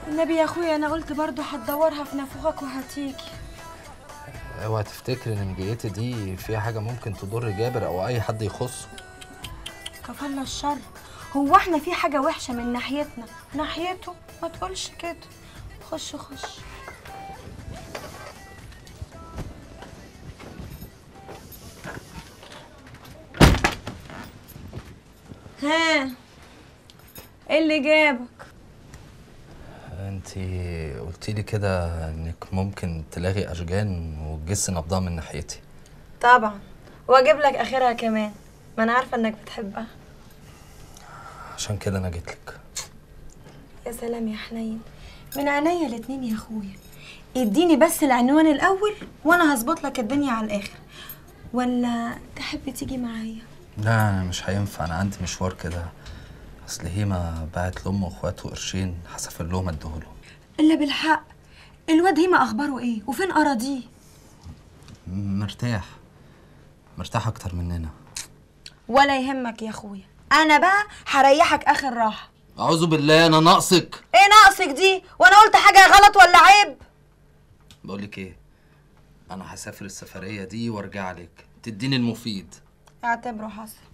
النبي يا اخويا انا قلت برضو هتدورها في نافوخك وهتيجي اوعى تفتكر ان مجيتي دي فيها حاجه ممكن تضر جابر او اي حد يخصه كفلنا الشر هو احنا في حاجة وحشة من ناحيتنا ناحيته ما تقولش كده خش خش ها ايه اللي جابك انت قلتي لي كده انك ممكن تلاغي اشجان وتجس نبضها من ناحيتي طبعا واجيب لك اخرها كمان ما انا عارفه انك بتحبها عشان كده انا جيت لك يا سلام يا حنين من عينيا الاتنين يا اخويا اديني بس العنوان الاول وانا هظبط لك الدنيا على الاخر ولا تحب تيجي معايا لا أنا مش هينفع انا عندي مشوار كده اصل هيما بعت لامه واخواته قرشين هسافر لهم اديهولهم الا بالحق الواد هيما اخباره ايه وفين اراضيه مرتاح مرتاح اكتر مننا ولا يهمك يا اخويا انا بقى هريحك اخر راحه اعوذ بالله انا ناقصك ايه ناقصك دي وانا قلت حاجه غلط ولا عيب بقول لك ايه انا هسافر السفريه دي وارجع لك تديني المفيد اعتبره حصل